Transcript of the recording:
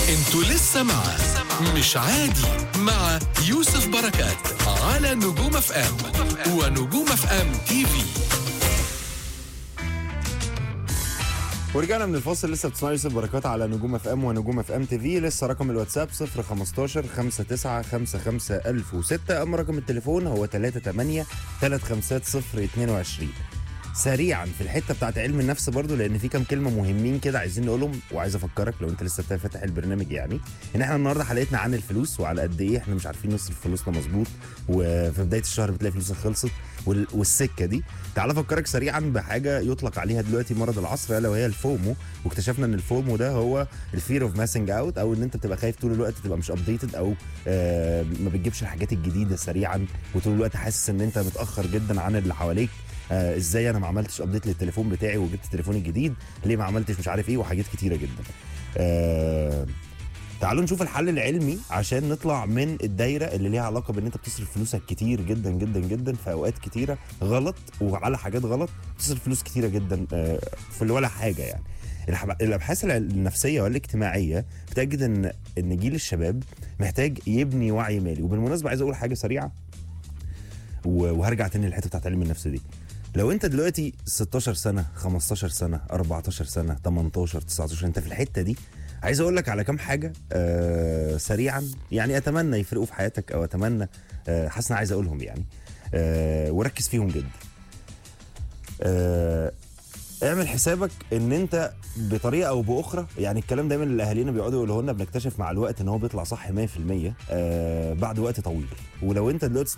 انتوا لسه مع مش عادي مع يوسف بركات على نجوم اف ام ونجوم اف ام تي في ورجعنا من الفاصل لسه بتسمعوا يوسف بركات على نجوم اف ام ونجوم اف ام تي في لسه رقم الواتساب 015 59 55 1006 اما رقم التليفون هو 38 350 22 سريعا في الحته بتاعت علم النفس برضو لان في كام كلمه مهمين كده عايزين نقولهم وعايز افكرك لو انت لسه فاتح البرنامج يعني ان احنا النهارده حلقتنا عن الفلوس وعلى قد ايه احنا مش عارفين نصرف فلوسنا مظبوط وفي بدايه الشهر بتلاقي فلوسك خلصت وال- والسكه دي تعال افكرك سريعا بحاجه يطلق عليها دلوقتي مرض العصر الا وهي الفومو واكتشفنا ان الفومو ده هو الفير اوف ماسنج اوت او ان انت بتبقى خايف طول الوقت تبقى مش ابديتد او آه ما بتجيبش الحاجات الجديده سريعا وطول الوقت حاسس ان انت متاخر جدا عن اللي حواليك آه ازاي انا ما عملتش ابديت للتليفون بتاعي وجبت التليفون الجديد ليه ما عملتش مش عارف ايه وحاجات كتيره جدا آه تعالوا نشوف الحل العلمي عشان نطلع من الدايره اللي ليها علاقه بان انت بتصرف فلوسك كتير جدا جدا جدا في اوقات كتيره غلط وعلى حاجات غلط بتصرف فلوس كتيره جدا آه، في اللي ولا حاجه يعني الح- الابحاث الع- النفسيه والاجتماعيه بتجد ان ان جيل الشباب محتاج يبني وعي مالي وبالمناسبه عايز اقول حاجه سريعه و- وهرجع تاني للحته بتاعت علم النفس دي لو انت دلوقتي 16 سنه 15 سنه 14 سنه 18 19 انت في الحته دي عايز اقول لك على كام حاجه آه سريعا يعني اتمنى يفرقوا في حياتك او اتمنى آه حاسس إن عايز اقولهم يعني آه وركز فيهم جدا آه اعمل حسابك ان انت بطريقه او باخرى يعني الكلام دايما اللي اهالينا بيقعدوا يقولوا لنا بنكتشف مع الوقت ان هو بيطلع صح 100% آه بعد وقت طويل ولو انت دلوقتي